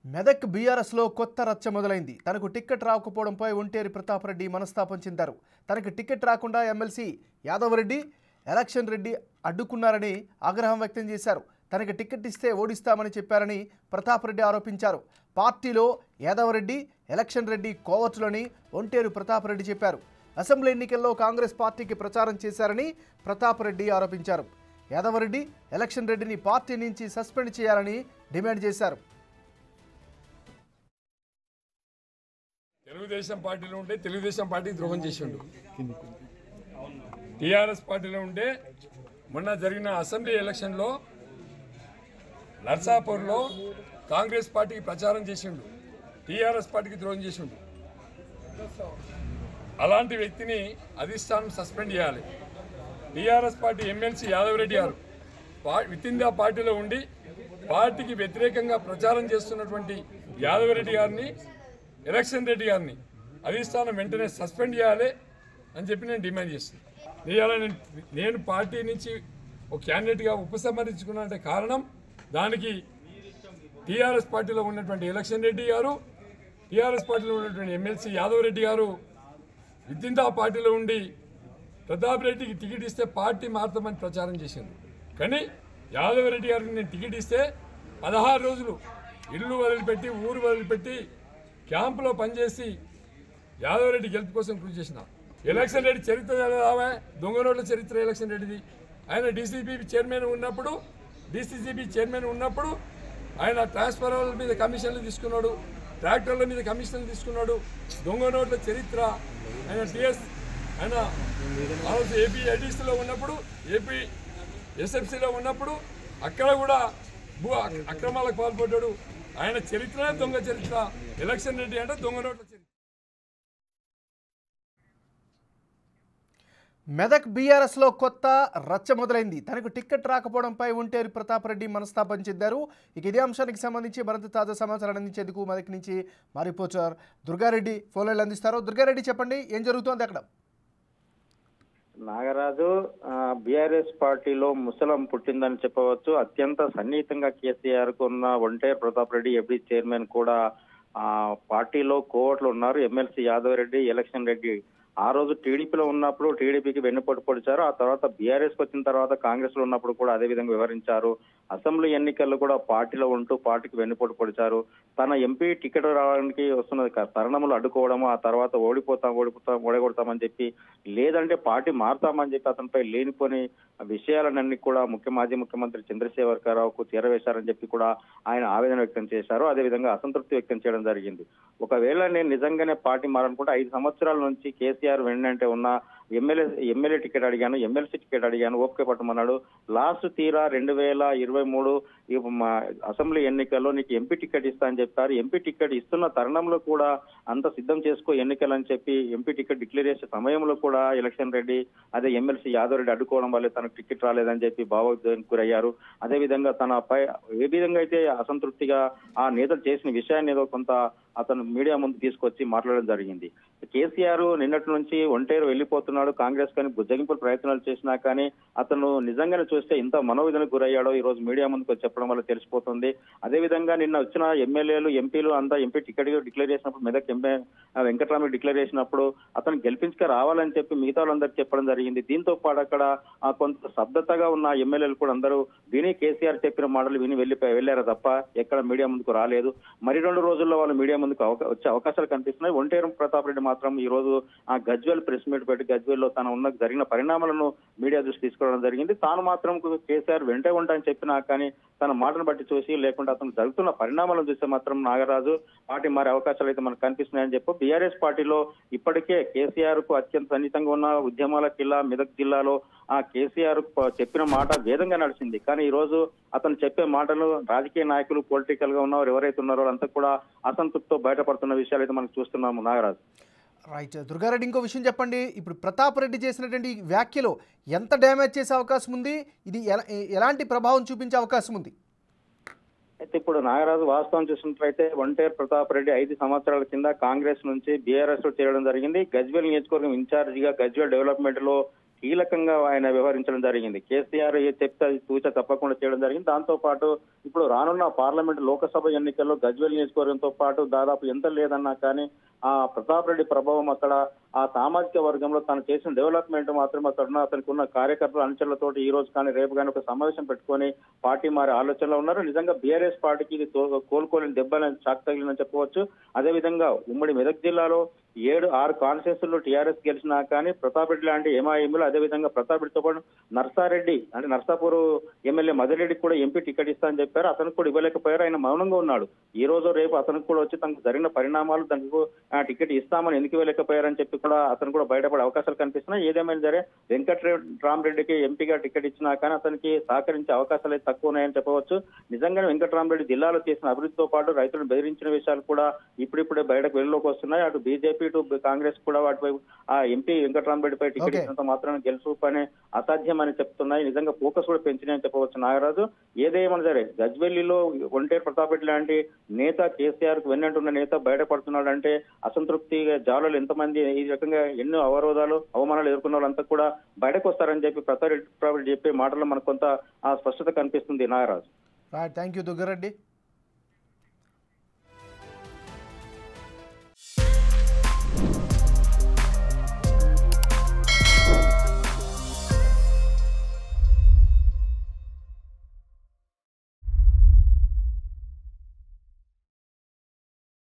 మెదక్ బీఆర్ఎస్లో కొత్త రచ్చ మొదలైంది తనకు టిక్కెట్ రాకపోవడంపై ఒంటేరి ప్రతాప్ రెడ్డి మనస్తాపం చెందారు తనకు టిక్కెట్ రాకుండా ఎమ్మెల్సీ యాదవ్ రెడ్డి ఎలక్షన్ రెడ్డి అడ్డుకున్నారని ఆగ్రహం వ్యక్తం చేశారు తనకి టిక్కెట్ ఇస్తే ఓడిస్తామని చెప్పారని ప్రతాప్ రెడ్డి ఆరోపించారు పార్టీలో యాదవ్ రెడ్డి ఎలక్షన్ రెడ్డి కోవట్లని ఒంటేరు ప్రతాప్ రెడ్డి చెప్పారు అసెంబ్లీ ఎన్నికల్లో కాంగ్రెస్ పార్టీకి ప్రచారం చేశారని ప్రతాప్ రెడ్డి ఆరోపించారు యాదవరెడ్డి ఎలక్షన్ రెడ్డిని పార్టీ నుంచి సస్పెండ్ చేయాలని డిమాండ్ చేశారు తెలుగుదేశం పార్టీలో ఉంటే తెలుగుదేశం పార్టీ ద్రోహం చేసిండు టీఆర్ఎస్ పార్టీలో ఉంటే మొన్న జరిగిన అసెంబ్లీ ఎలక్షన్లో నర్సాపూర్లో కాంగ్రెస్ పార్టీకి ప్రచారం చేసిండు టీఆర్ఎస్ పార్టీకి ద్రోహం చేసిండు అలాంటి వ్యక్తిని అధిష్టానం సస్పెండ్ చేయాలి TRS party MLC Yadav Reddy గారు విత్ ఇన్ ద పార్టీలో ఉండి పార్టీకి వ్యతిరేకంగా ప్రచారం చేస్తున్నటువంటి యాదవ్ రెడ్డి గారిని ఎలక్షన్ రెడ్డి గారిని అధిష్టానం వెంటనే సస్పెండ్ చేయాలి అని చెప్పి నేను డిమాండ్ చేస్తున్నాను ఇవాళ నేను నేను పార్టీ నుంచి ఒక క్యాండిడేట్గా ఉపసంహరించుకున్నంటే కారణం దానికి టీఆర్ఎస్ పార్టీలో ఉన్నటువంటి ఎలక్షన్ రెడ్డి గారు టీఆర్ఎస్ పార్టీలో ఉన్నటువంటి ఎమ్మెల్సీ యాదవ్ రెడ్డి గారు విద్యుత్ ఆ పార్టీలో ఉండి ప్రతాప్ రెడ్డికి టికెట్ ఇస్తే పార్టీ మారుతామని ప్రచారం చేసింది కానీ యాదవ్ రెడ్డి గారికి నేను టికెట్ ఇస్తే పదహారు రోజులు ఇల్లు వదిలిపెట్టి ఊరు వదిలిపెట్టి క్యాంపులో పనిచేసి యాదవ్ రెడ్డి గెలుపు కోసం కృషి చేసిన ఎలక్షన్ రెడ్డి చరిత్ర చదివావా దొంగ రోడ్ల చరిత్ర ఎలక్షన్ రెడ్డిది ఆయన డీసీబీ చైర్మన్ ఉన్నప్పుడు డీసీసీబీ చైర్మన్ ఉన్నప్పుడు ఆయన ట్రాన్స్ఫార్మర్ల మీద కమిషన్లు తీసుకున్నాడు ట్రాక్టర్ల మీద కమిషన్లు తీసుకున్నాడు దొంగ నోట్ల చరిత్ర ఆయన టీఎస్ ఆయన ఆ రోజు ఏపీ ఐడీసీలో ఉన్నప్పుడు ఏపీ ఎస్ఎఫ్సీలో ఉన్నప్పుడు అక్కడ కూడా భూ అక్- అక్రమాలకు పాల్పడ్డాడు ఆయన చరిత్రనే దొంగ చరిత్ర ఎలక్షన్ రెడ్డి అంటే దొంగ నోట్ల చరిత్ర మెదక్ బీఆర్ఎస్లో కొత్త రచ్చ మొదలైంది తనకు టిక్కెట్ రాకపోవడంపై ఒంటేరు ప్రతాప్ రెడ్డి మనస్తాపం చెందారు ఇక ఇదే అంశానికి సంబంధించి మరింత తాజా సమాచారం అందించేందుకు మెదక్ నుంచి మా రిపోర్టర్ దుర్గారెడ్డి ఫోన్లైన్లు అందిస్తారు దుర్గారెడ్డి చెప్పండి ఏం జరుగుతోంది అక్కడ నాగరాజు బీఆర్ఎస్ పార్టీలో ముసలం పుట్టిందని చెప్పవచ్చు అత్యంత సన్నిహితంగా కేసీఆర్ కు ఉన్న ఒంటేరు ప్రతాప్ రెడ్డి ఎఫ్డీ చైర్మన్ కూడా ఆ పార్టీలో కోవట్లు ఉన్నారు ఎమ్మెల్సీ యాదవ్ రెడ్డి ఎలక్షన్ రెడ్డి ఆ రోజు టీడీపీలో ఉన్నప్పుడు టీడీపీకి వెన్నుపోటు పొడిచారు ఆ తర్వాత బీఆర్ఎస్ కు వచ్చిన తర్వాత కాంగ్రెస్ లో ఉన్నప్పుడు కూడా అదే విధంగా వివరించారు అసెంబ్లీ ఎన్నికల్లో కూడా పార్టీలో ఉంటూ పార్టీకి వెన్నుపోటు పొడిచారు తన ఎంపీ టికెట్ రావడానికి వస్తున్న క- తరుణములు అడ్డుకోవడము ఆ తర్వాత ఓడిపోతాం ఓడిపోతాం ఓడగొడతామని చెప్పి లేదంటే పార్టీ మారుతామని చెప్పి అతనిపై లేనిపోని విషయాలన్నీ కూడా ముఖ్య మాజీ ముఖ్యమంత్రి చంద్రశేఖరరావుకు చేరవేశారని చెప్పి కూడా ఆయన ఆవేదన వ్యక్తం చేశారు అదేవిధంగా అసంతృప్తి వ్యక్తం చేయడం జరిగింది ఒకవేళ నేను నిజంగానే పార్టీ మారనుకుంటే ఐదు సంవత్సరాల నుంచి కేసీఆర్ వెన్నంటే ఉన్న ఎమ్మెల్యే ఎమ్మెల్యే టికెట్ అడిగాను ఎమ్మెల్సీ టికెట్ అడిగాను ఓపిక పట్టమన్నాడు లాస్ట్ తీరా రెండు వేల ఇరవై మూడు ఈ మా అసెంబ్లీ ఎన్నికల్లో నీకు ఎంపీ టికెట్ ఇస్తా అని చెప్పారు ఎంపీ టికెట్ ఇస్తున్న తరుణంలో కూడా అంత సిద్ధం చేసుకో ఎన్నికలు అని చెప్పి ఎంపీ టికెట్ డిక్లేర్ చేసే సమయంలో కూడా ఎలక్షన్ రెడ్డి అదే ఎమ్మెల్సీ యాదవ్ రెడ్డి అడ్డుకోవడం వల్లే తనకు టికెట్ రాలేదని చెప్పి భావోద్వేగానికి గురయ్యారు అదేవిధంగా తనపై ఏ విధంగా అయితే అసంతృప్తిగా ఆ నేతలు చేసిన విషయాన్ని ఏదో కొంత అతను మీడియా ముందు తీసుకొచ్చి మాట్లాడడం జరిగింది కేసీఆర్ నిన్నటి నుంచి ఒంటేరు వెళ్ళిపోతున్నాడు కాంగ్రెస్ కానీ బుజ్జగింపుల ప్రయత్నాలు చేసినా కానీ అతను నిజంగానే చూస్తే ఇంత మనోవేదనకు గురయ్యాడో ఈ రోజు మీడియా ముందుకు వచ్చి చెప్పడం వల్ల తెలిసిపోతుంది అదేవిధంగా నిన్న వచ్చిన ఎమ్మెల్యేలు ఎంపీలు అంతా ఎంపీ టికెట్ డిక్లేర్ చేసినప్పుడు మెదక్ ఎంపీ వెంకటరామయ్య డిక్లేర్ చేసినప్పుడు అతను గెలిపించుక రావాలని చెప్పి మిగతా వాళ్ళందరికీ చెప్పడం జరిగింది దీంతో పాటు అక్కడ ఆ, కొంత శబ్దతగా ఉన్న ఎమ్మెల్యేలు కూడా అందరూ విని కేసీఆర్ చెప్పిన మాటలు విని వెళ్ళిపోయి వెళ్ళారు తప్ప ఎక్కడ మీడియా ముందుకు రాలేదు మరి రెండు రోజుల్లో వాళ్ళు మీడియా ముందుకు అవకా- వచ్చే అవకాశాలు కనిపిస్తున్నాయి ఒంటేరు ప్రతాప్ రెడ్డి మాత్రం ఈ రోజు ఆ గజ్వెల్ ప్రెస్ మీట్ పెట్టి గజ్వెల్ లో తన ఉన్న జరిగిన పరిణామాలను మీడియా దృష్టి తీసుకురావడం జరిగింది తాను మాత్రం కేసీఆర్ వెంటే ఉంటాయని చెప్పినా కానీ తన మాటను బట్టి చూసి లేకుంటే అతను జరుగుతున్న పరిణామాలను చూస్తే మాత్రం నాగరాజు పార్టీ మారే అవకాశాలు అయితే మనకు కనిపిస్తున్నాయని చెప్పి బీఆర్ఎస్ పార్టీలో ఇప్పటికే కేసీఆర్ కు అత్యంత సన్నిహితంగా ఉన్న ఉద్యమాల జిల్లా మెదక్ జిల్లాలో ఆ కేసీఆర్ ప- చెప్పిన మాట వేదంగా నడిచింది కానీ ఈ రోజు అతను చెప్పే మాటలు రాజకీయ నాయకులు పొలిటికల్ గా ఉన్నవారు ఎవరైతే ఉన్నారో వాళ్ళంతా కూడా అసంతృప్తితో బయటపడుతున్న విషయాలు అయితే మనం చూస్తున్నాము నాగరాజు రైట్ దుర్గారెడ్డి ఇంకో విషయం చెప్పండి ఇప్పుడు ప్రతాప్ రెడ్డి చేసినటువంటి ఈ వ్యాఖ్యలు ఎంత డ్యామేజ్ చేసే అవకాశం ఉంది ఇది ఎలా ఎలాంటి ప్రభావం చూపించే అవకాశం ఉంది అయితే ఇప్పుడు నాగరాజు వాస్తవం చూసినట్లయితే ఒంటేరు ప్రతాప్ రెడ్డి ఐదు సంవత్సరాల కింద కాంగ్రెస్ నుంచి బీఆర్ఎస్ లో చేరడం జరిగింది గజ్వేల్ నియోజకవర్గం ఇన్ఛార్జిగా గజ్వేల్ డెవలప్మెంట్ లో కీలకంగా ఆయన వ్యవహరించడం జరిగింది కేసీఆర్ ఏ చెప్తే అది తూచ తప్పకుండా చేయడం జరిగింది దాంతో పాటు ఇప్పుడు రానున్న పార్లమెంట్ లోకసభ ఎన్నికల్లో గజ్వేల్ నియోజకవర్గంతో పాటు దాదాపు ఎంత లేదన్నా కానీ ఆ ప్రతాప్ రెడ్డి ప్రభావం అక్కడ ఆ సామాజిక వర్గంలో తను చేసిన డెవలప్మెంట్ మాత్రం అక్కడ ఉన్న అతనికి ఉన్న కార్యకర్తల అనుచరులతోటి ఈ రోజు కానీ రేపు కానీ ఒక సమావేశం పెట్టుకొని పార్టీ మారే ఆలోచనలో ఉన్నారు నిజంగా బీఆర్ఎస్ పార్టీకి ఇది తో- కోలుకోలేని దెబ్బలని చాక్ తగిలిందని చెప్పవచ్చు అదేవిధంగా ఉమ్మడి మెదక్ జిల్లాలో ఏడు ఆరు కాన్స్టిట్యూన్సీల్లో టీఆర్ఎస్ గెలిచినా కానీ ప్రతాప్ రెడ్డి లాంటి ఎంఐఎంలు అదేవిధంగా ప్రతాప్ రెడ్డితో పాటు నర్సారెడ్డి అంటే నర్సాపూర్ ఎమ్మెల్యే మదిరెడ్డికి కూడా ఎంపీ టికెట్ ఇస్తా అని చెప్పారు అతనికి కూడా ఇవ్వలేకపోయారు ఆయన మౌనంగా ఉన్నాడు ఈ రోజు రేపు అతనికి కూడా వచ్చి తనకు జరిగిన పరిణామాలు తనకు ఆ టికెట్ ఇస్తామని ఎందుకు ఇవ్వలేకపోయారని చెప్పి కూడా అతను కూడా బయటపడే అవకాశాలు కనిపిస్తున్నాయి ఏదేమైనా సరే వెంకట రామరెడ్డికి ఎంపీగా టికెట్ ఇచ్చినా కానీ అతనికి సహకరించే అవకాశాలు అయితే తక్కువ ఉన్నాయని చెప్పవచ్చు నిజంగానే వెంకటరామరెడ్డి జిల్లాలో చేసిన అభివృద్ధితో పాటు రైతులను బెదిరించిన విషయాలు కూడా ఇప్పుడిప్పుడే బయటకు వెలుగులోకి వస్తున్నాయి అటు బీజేపీ టు కాంగ్రెస్ కూడా వాటిపై ఆ ఎంపీ వెంకటరామరెడ్డిపై టికెట్ Okay. ఇచ్చినంత మాత్రాన గెలుపు పని అసాధ్యమని చెప్తున్నాయి నిజంగా ఫోకస్ కూడా పెంచినాయని చెప్పవచ్చు నాగరాజు ఏదేమన్నా సరే గజ్వెల్లిలో ఒంటేరు ప్రతాప్ రెడ్డి లాంటి నేత కేసీఆర్ కు వెన్నంటున్న నేత బయటపడుతున్నాడు అంటే అసంతృప్తి జాలలు ఎంతమంది ఈ రకంగా ఎన్నో అవరోధాలు అవమానాలు ఎదుర్కొన్న వాళ్ళంతా కూడా బయటకు వస్తారని చెప్పి ప్రతాప్ రెడ్డి చెప్పే మాటల్లో మనకు కొంత ఆ స్పష్టత కనిపిస్తుంది నాగరాజు రైట్ థ్యాంక్ యూ దుగ్గారెడ్డి